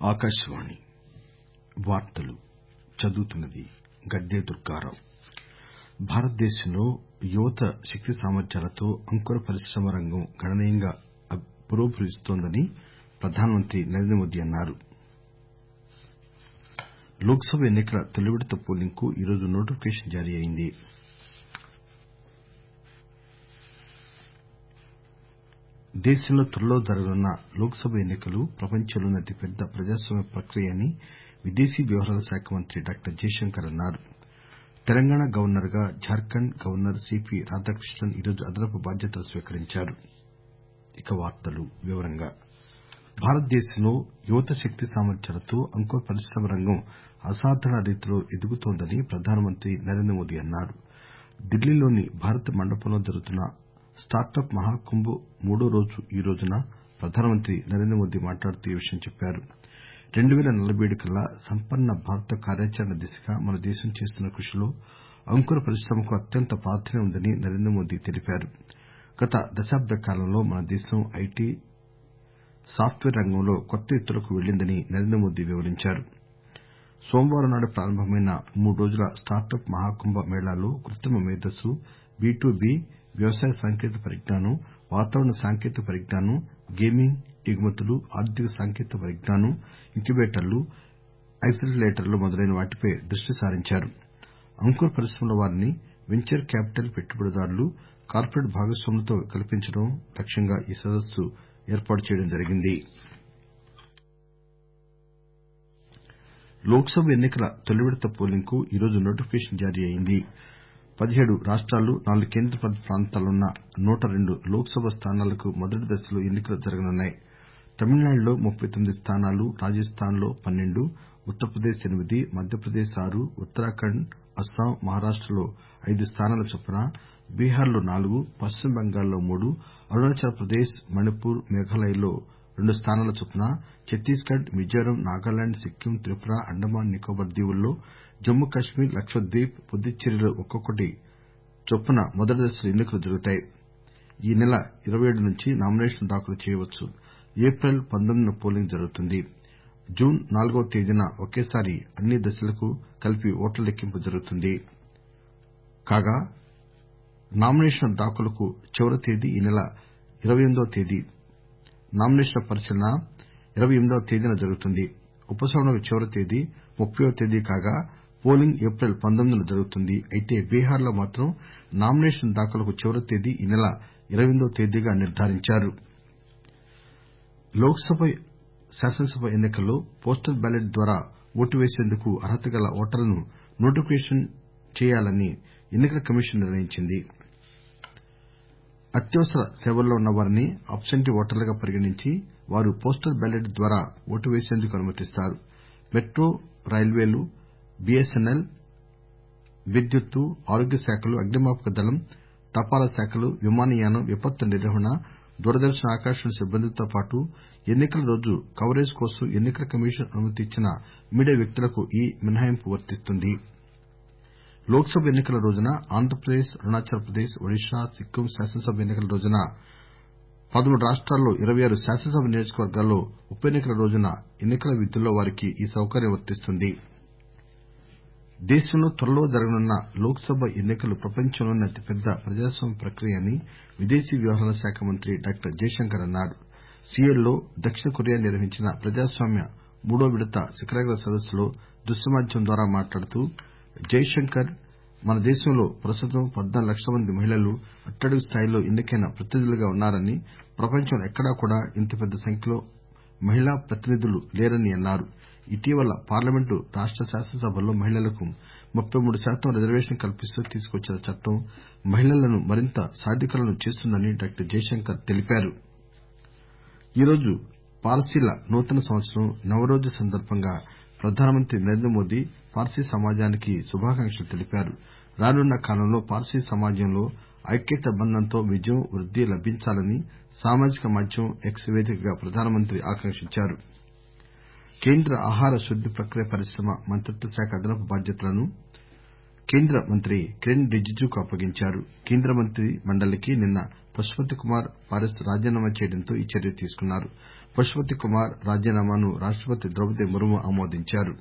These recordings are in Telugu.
ఆకాశవాణి వార్తలు చదువుతున్నది గద్దె దుర్గారావు భారతదేశంలో యువత శక్తి సామర్థ్యాలతో అంకుర పరిశ్రమ రంగం గణనీయంగా పురోగమిస్తోందని ప్రధానమంత్రి నరేంద్రమోదీ అన్నారు లోక్ సభ ఎన్ని కల తొలి విడత పోలింగ్ కు ఈరోజు నోటిఫికేషన్ జారీ అయింది దేశంలో త్వరలో జరగనున్న లోక్ సభ ఎన్ని కలు ప్రపంచంలోనే అతిపెద్ద ప్రజాస్వామ్య ప్రక్రియ అని విదేశీ వ్యవహారాల శాఖ మంత్రి డాక్టర్ జైశంకర్ అన్నారు తెలంగాణ గవర్నర్ గా జార్ఖండ్ గవర్నర్ సిపి రాధాకృష్ణన్ ఈరోజు అదనపు బాధ్యతలు స్వీకరించారు భారతదేశంలో యువత శక్తి సామర్థ్యాలతో అంకుర పరిశ్రమ రంగం అసాధారణ రీతిలో ఎదుగుతోందని ప్రధానమంత్రి నరేంద్రమోదీ అన్నారు ఢిల్లీలోని భారత్ మండపంలో జరుగుతున్న స్టార్టప్ మహాకుంభ్ మూడో రోజు ఈ రోజున ప్రధానమంత్రి నరేంద్రమోదీ మాట్లాడుతూ ఈ విషయం చెప్పారు 2047 కల్లా సంపన్న భారత కార్యాచరణ దిశగా మన దేశం చేస్తున్న కృషిలో అంకుర పరిశ్రమకు అత్యంత ప్రాధాన్యం ఉందని నరేంద్రమోదీ తెలిపారు గత దశాబ్ద కాలంలో మన దేశం ఐటి సాఫ్ట్ వేర్ రంగంలో కొత్త ఎత్తులకు పెళ్లిందని నరేంద్రమోదీ వివరించారు సోమవారం నాడు ప్రారంభమైన మూడు రోజుల స్టార్టప్ మహాకుంభ మేళాలో కృత్రిమ మేధస్సు బి టు బి వ్యవసాయ సాంకేతిక పరిజ్ఞానం వాతావరణ సాంకేతిక పరిజ్ఞానం గేమింగ్ ఎగుమతులు ఆర్థిక సాంకేతిక పరిజ్ఞానం ఇంక్యుబేటర్లు యాక్సిలరేటర్లు మొదలైన వాటిపై దృష్టి సారించారు అంకుర పరిశ్రమల వారిని వెంచర్ క్యాపిటల్ పెట్టుబడిదారులు కార్పొరేట్ భాగస్వాములతో కల్పించడం లక్ష్యంగా ఈ సదస్సు ఏర్పాటు చేయడం జరిగింది లోక్ సభ ఎన్ని కల తొలి విడత పోలింగ్ కు ఈరోజు నోటిఫికేషన్ జారీ అయింది పదిహేడు రాష్టాలు నాలుగు కేంద్ర పాలిత ప్రాంతాలున్న నూట రెండు లోక్ సభ స్థానాలకు మొదటి దశలో ఎన్ని కలు జరగనున్నాయి తమిళనాడులో ముప్పై తొమ్మిది స్థానాలు రాజస్థాన్ లో పన్నెండు ఉత్తరప్రదేశ్ ఎనిమిది మధ్యప్రదేశ్ ఆరు ఉత్తరాఖండ్ అస్సాం మహారాష్టలో ఐదు స్థానాల చొప్పున బీహార్ లో నాలుగు పశ్చిమ బెంగాల్లో మూడు అరుణాచల్ ప్రదేశ్ మణిపూర్ మేఘాలయలో రెండు స్థానాల చొప్పున ఛత్తీస్ గఢ్ మిజోరాం నాగాలాండ్ సిక్కిం త్రిపుర అండమాన్ నికోబార్ దీవుల్లో జమ్మూ కశ్మీర్ లక్షద్వీప్ పుదుచ్చేరిలో ఒక్కొక్కటి చొప్పున మొదటి దశలో ఎన్ని కలు జరుగుతాయి ఈ నెల ఇరవై ఏడు నుంచి నామినేషన్లు దాఖలు చేయవచ్చు ఏప్రిల్ పంతొమ్మిదిన పోలింగ్ జరుగుతుంది జూన్ నాలుగవ తేదీన ఒకేసారి అన్ని దశలకు కలిపి ఓట్ల లెక్కింపు జరుగుతుంది కాగా నామినేషన్ల దాఖలుకు చివరి తేదీ ఈ నెల ఇరవై ఎనిమిదవ తేదీ నామినేషన్ల పరిశీలన ఇరవై ఎనిమిదవ తేదీన జరుగుతుంది ఉపసంహరణకు చివరి తేదీ ముప్పయ్యవ తేదీ కాగా పోలింగ్ ఏప్రిల్ పంతొమ్మిదిన జరుగుతుంది అయితే బీహార్ లో మాత్రం నామినేషన్ల దాఖలుకు చివరి తేదీ ఈ నెల ఇరవై ఎనిమిదవ తేదీగా నిర్దారించారు లోక్ సభ శాసనసభ ఎన్ని కల్లో పోస్టల్ బ్యాలెట్ ద్వారా ఓటు వేసేందుకు అర్హత గల ఓటర్లను నోటిఫికేషన్ చేయాలని ఎన్ని కల కమిషన్ నిర్ణయించింది అత్యవసర సేవల్లో ఉన్నవారిని అబ్సెంటీ ఓటర్లుగా పరిగణించి వారు పోస్టల్ బ్యాలెట్ ద్వారా ఓటు వేసేందుకు అనుమతిస్తారు మెట్రో రైల్వేలు బీఎస్ఎన్ఎల్ విద్యుత్తు ఆరోగ్య శాఖలు అగ్నిమాపక దళం తపాలా శాఖలు విమానయానం విపత్తు నిర్వహణ దూరదర్శన్ ఆకాశవాణి సిబ్బందితో పాటు ఎన్ని కల రోజు కవరేజ్ కోసం ఎన్ని కల కమిషన్ అనుమతి ఇచ్చిన మీడియా వ్యక్తులకు ఈ మినహాయింపు వర్తిస్తుంది లోక్ సభ ఎన్ని కల రోజున ఆంధ్రప్రదేశ్ అరుణాచల్ ప్రదేశ్ ఒడిశా సిక్కిం శాసనసభ ఎన్ని కల రోజున పదమూడు రాష్టాల్లో ఇరవై ఆరు శాసనసభ నియోజకవర్గాల్లో ఉప ఎన్ని కల రోజున ఎన్ని కల విధుల్లో వారికి ఈ సౌకర్యం వర్తిస్తుంది దేశంలో త్వరలో జరగనున్న లోక్ సభ ఎన్ని కలు ప్రపంచంలోనే అతిపెద్ద ప్రజాస్వామ్య ప్రక్రియ అని విదేశీ వ్యవహారాల శాఖ మంత్రి డాక్టర్ జైశంకర్ అన్నారు సియోల్ లో దక్షిణ కొరియా నిర్వహించిన ప్రజాస్వామ్య మూడో విడత శిఖరాగ్ర సదస్సులో దృశ్య మాధ్యమం ద్వారా మాట్లాడుతూ జైశంకర్ మన దేశంలో ప్రస్తుతం పద్నాలుగు లక్షల మంది మహిళలు అట్టడుగు స్థాయిలో ఎన్నికైన ప్రతినిధులుగా ఉన్నారని ప్రపంచంలో ఎక్కడా కూడా ఇంత పెద్ద సంఖ్యలో మహిళా ప్రతినిధులు లేరని అన్నారు ఇటీవల పార్లమెంటు రాష్ట శాసనసభల్లో మహిళలకు ముప్పై మూడు శాతం రిజర్వేషన్ కల్పిస్తూ తీసుకొచ్చిన చట్టం మహిళలను మరింత సాధికారులను చేస్తుందని డాక్టర్ జైశంకర్ తెలిపారు ఈరోజు పార్సీల నూతన సంవత్సరం నవరోజ్ సందర్బంగా ప్రధానమంత్రి నరేంద్రమోదీ పార్సీ సమాజానికి శుభాకాంక్షలు తెలిపారు రానున్న కాలంలో పార్సీ సమాజంలో ఐక్యతా బంధంతో విజయం వృద్ది లభించాలని సామాజిక మాధ్యమం ఎక్స్ వేదికగా ప్రధానమంత్రి ఆకాంక్షించారు కేంద్ర ఆహార శుద్ది ప్రక్రియ పరిశ్రమ మంత్రిత్వ శాఖ అదనపు బాధ్యతలను కేంద్ర మంత్రి కిరణ్ రిజిజుకు అప్పగించారు కేంద్ర మంత్రి మండలికి నిన్న పశుపతి కుమార్ పారస్ రాజీనామా చేయడంతో ఈ చర్య తీసుకున్నారు పశుపతి కుమార్ రాజీనామాను రాష్టపతి ద్రౌపది ముర్ము ఆమోదించారు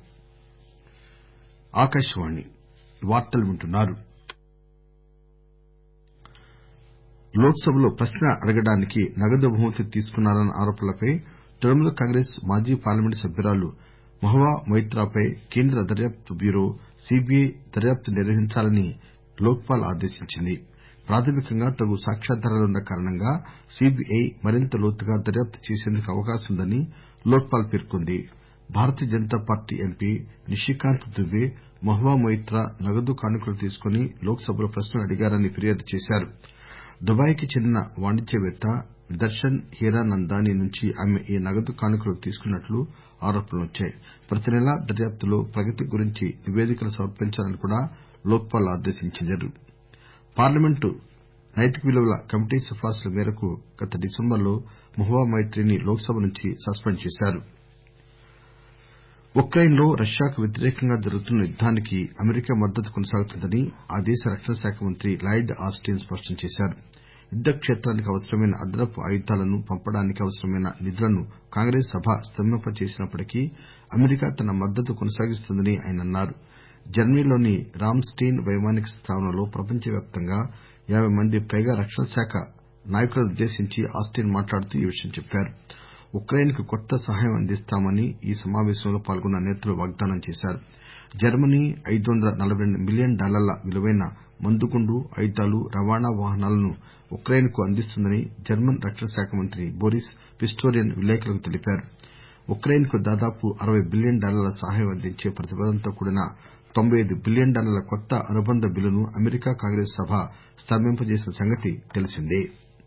లోక్ సభలో ప్రశ్న అడగడానికి నగదు బహుమతి తీసుకున్నారన్న ఆరోపణలపై తృణమూల్ కాంగ్రెస్ మాజీ పార్లమెంటు సభ్యురాలు మహువా మొయిత్రాపై కేంద్ర దర్యాప్తు బ్యూరో సీబీఐ దర్యాప్తు నిర్వహించాలని లోక్ పాల్ ఆదేశించింది ప్రాథమికంగా తగు సాక్ష్యాధారాలున్న కారణంగా సీబీఐ మరింత లోతుగా దర్యాప్తు చేసేందుకు అవకాశముందని లోక్ పాల్ పేర్కొంది భారతీయ జనతా పార్టీ ఎంపీ నిశికాంత్ దుబే మహువా మొయిత్రా నగదు కానుకలు తీసుకుని లోక్ సభలో ప్రశ్నలు అడిగారని ఫిర్యాదు చేశారు దుబాయ్ కి చెందిన వాణిజ్యవేత్త దర్శన్ హీరానందానీ నుంచి ఆమె ఈ నగదు కానుకలు తీసుకున్నట్లు ఆరోపణలొచ్చాయి ప్రతి నెలా దర్యాప్తులో ప్రగతి గురించి నివేదికలు సమర్పించాలని కూడా లోక్ పాల్ ఆదేశించారు పార్లమెంటు నైతిక విలువల కమిటీ సిఫార్సుల మేరకు గత డిసెంబర్ లో మహువా మొయిత్రీని లోక్ సభ నుంచి సస్పెండ్ చేశారు ఉక్రెయిన్ లో రష్యాకు వ్యతిరేకంగా జరుగుతున్న యుద్దానికి అమెరికా మద్దతు కొనసాగుతుందని ఆ దేశ రక్షణ శాఖ మంత్రి లాయిడ్ ఆస్టిన్ స్పష్టం చేశారు యుద్ద క్షేత్రానికి అవసరమైన అదనపు ఆయుధాలను పంపడానికి అవసరమైన నిధులను కాంగ్రెస్ సభ స్తంభింపచేసినప్పటికీ అమెరికా తన మద్దతు కొనసాగిస్తుందని ఆయన అన్నారు జర్మనీలోని రామ్ స్టీన్ వైమానిక స్థావరంలో ప్రపంచ వ్యాప్తంగా యాబై మంది పైగా రక్షణ శాఖ నాయకులనుద్దేశించి ఆస్టిన్ మాట్లాడుతూ ఈ విషయం చెప్పారు ఉక్రెయిన్ కు కొత్త సహాయం అందిస్తామని ఈ సమావేశంలో పాల్గొన్న నేతలు వాగ్దానం చేశారు జర్మనీ ఐదు వందల నలబై రెండు మిలియన్ డాలర్ల విలువైన మందుగుండు ఆయుధాలు రవాణా వాహనాలను ఉక్రెయిన్ కు అందిస్తుందని జర్మన్ రక్షణ శాఖ మంత్రి బోరిస్ పిస్టోరియన్ విలేకరులకు తెలిపారు ఉక్రెయిన్ కు దాదాపు అరవై బిలియన్ డాలర్ల సహాయం అందించే ప్రతిపాదనతో కూడిన తొంభై ఐదు బిలియన్ డాలర్ల కొత్త అనుబంధ బిల్లును అమెరికా కాంగ్రెస్ సభ స్తంభింపజేసిన సంగతి తెలిసిందే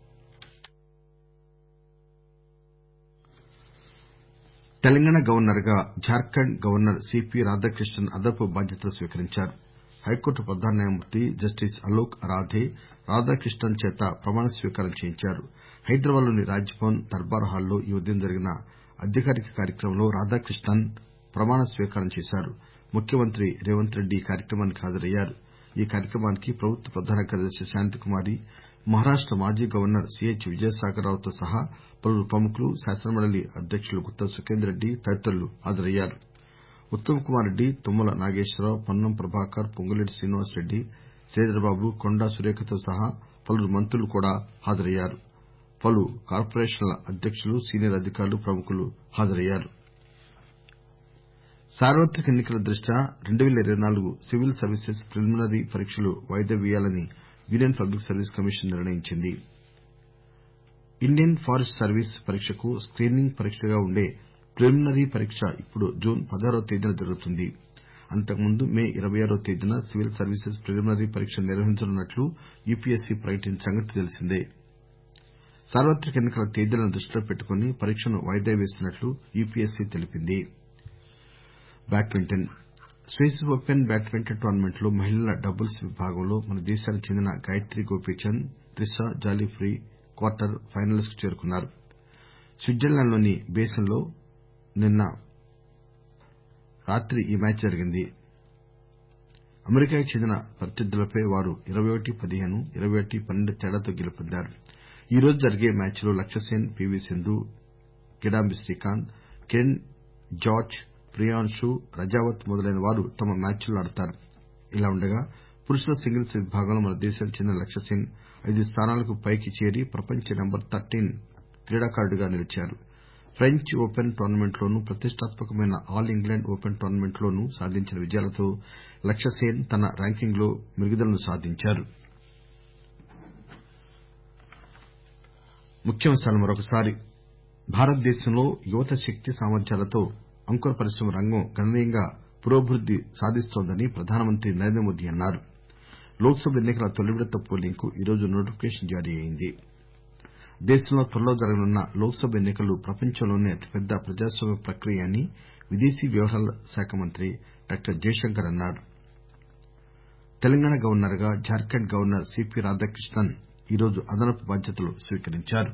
తెలంగాణ గవర్నర్ గా జార్ఖండ్ గవర్నర్ సిపి రాధాకృష్ణన్ అదనపు బాధ్యతలు స్వీకరించారు హైకోర్టు ప్రధాన న్యాయమూర్తి జస్టిస్ అలోక్ అరాధే రాధాకృష్ణన్ చేత ప్రమాణ స్వీకారం చేయించారు హైదరాబాద్ లోని రాజ్ భవన్ దర్బార్ హాల్ లో ఈ ఉదయం జరిగిన అధికారిక కార్యక్రమంలో రాధాకృష్ణన్ ప్రమాణ స్వీకారం చేశారు ముఖ్యమంత్రి రేవంత్ రెడ్డి ఈ కార్యక్రమానికి హాజరయ్యారు ఈ కార్యక్రమానికి ప్రభుత్వ ప్రధాన కార్యదర్శి శాంతికుమారి మహారాష్ట మాజీ గవర్నర్ సిహెచ్ విద్యాసాగర్ రావుతో సహా పలువురు ప్రముఖులు శాసనమండలి అధ్యకులు గుత్తా సుఖేందర్ రెడ్డి తదితరులు హాజరయ్యారు ఉత్తమ్ కుమార్ రెడ్డి తుమ్మల నాగేశ్వరరావు పొన్నం ప్రభాకర్ పొంగులేటి శ్రీనివాసరెడ్డి శ్రీధర్బాబు కొండా సురేఖతో సహా పలువురు మంత్రులు కూడా హాజరయ్యారు పలు కార్పొరేషన్ల అధ్యకులు సీనియర్ అధికారులు ప్రముఖులు హాజరయ్యారు సార్వత్రిక ఎన్ని కల దృష్ట్యా 2024 సివిల్ సర్వీసెస్ ప్రిలిమినరీ పరీక్షలు వాయిదా వేయాలని యూనియన్ పబ్లిక్ సర్వీస్ కమిషన్ నిర్ణయించింది ఇండియన్ ఫారెస్ట్ సర్వీస్ పరీక్షకు స్కీనింగ్ పరీక్షగా ఉండే ప్రిలిమినరీ పరీక్ష ఇప్పుడు జూన్ పదహారవ తేదీన జరుగుతుంది అంతకుముందు మే ఇరవై ఆరవ తేదీన సివిల్ సర్వీసెస్ ప్రిలిమినరీ పరీక్ష నిర్వహించనున్నట్లు యూపీఎస్సీ ప్రకటించిన సంగతి తెలిసిందే సార్వత్రిక ఎన్ని కల తేదీలను దృష్టిలో పెట్టుకుని పరీక్షను వాయిదా వేసినట్లు యూపీఎస్సీ తెలిపింది స్విస్ ఓపెన్ బ్యాడ్మింటన్ టోర్నమెంట్ లో మహిళల డబుల్స్ విభాగంలో మన దేశానికి చెందిన Gayatri Gopichand Treesa Jolly pre quarter finals కు చేరుకున్నారు స్విట్జర్లాండ్ లోని బేసిన్ లో నిన్న రాత్రి ఈ మ్యాచ్ జరిగింది అమెరికాకు చెందిన ప్రత్యర్థులపై వారు ఇరవై ఒకటి పదిహేను ఇరవై ఒకటి పన్నెండు తేడాతో గెలుపొందారు ఈ రోజు జరిగే మ్యాచ్ లో Lakshya Sen PV Sindhu Kidambi Srikanth can George Priyanshu Rajawat మొదలైన వారు తమ మ్యాచ్లు ఆడతారు ఇలా ఉండగా పురుషుల సింగిల్స్ విభాగంలో మన దేశానికి చెందిన లక్ష్యసేన్ ఐదు స్థానాలకు పైకి చేరి ప్రపంచ నెంబర్ తర్టీన్ క్రీడాకారుడిగా నిలిచారు ఫ్రెంచ్ ఓపెన్ టోర్నమెంట్ లోనూ ప్రతిష్టాత్మకమైన ఆల్ ఇంగ్లాండ్ ఓపెన్ టోర్నమెంట్ లోనూ సాధించిన విజయాలతో లక్ష్యసేన్ తన ర్యాంకింగ్ లో మెరుగుదలను సాధించారు భారతదేశంలో యువత శక్తి సామర్థ్యాలతో అంకుర పరిశ్రమ రంగం గణనీయంగా పురోభివృద్ది సాధిస్తోందని ప్రధానమంత్రి నరేంద్రమోదీ అన్నారు లోక్ సభ ఎన్ని కల తొలి విడత పోలింగ్ కు ఈరోజు నోటిఫికేషన్ జారీ అయింది దేశంలో త్వరలో జరగనున్న లోక్ సభ ఎన్ని కలు ప్రపంచంలోనే అతిపెద్ద ప్రజాస్వామ్య ప్రక్రియ అని విదేశీ వ్యవహారాల శాఖ మంత్రి డాక్టర్ జయశంకర్ అన్నారు తెలంగాణ గవర్నర్ గా జార్ఖండ్ గవర్నర్ సిపి రాధాకృష్ణన్ ఈరోజు అదనపు బాధ్యతలు స్వీకరించారు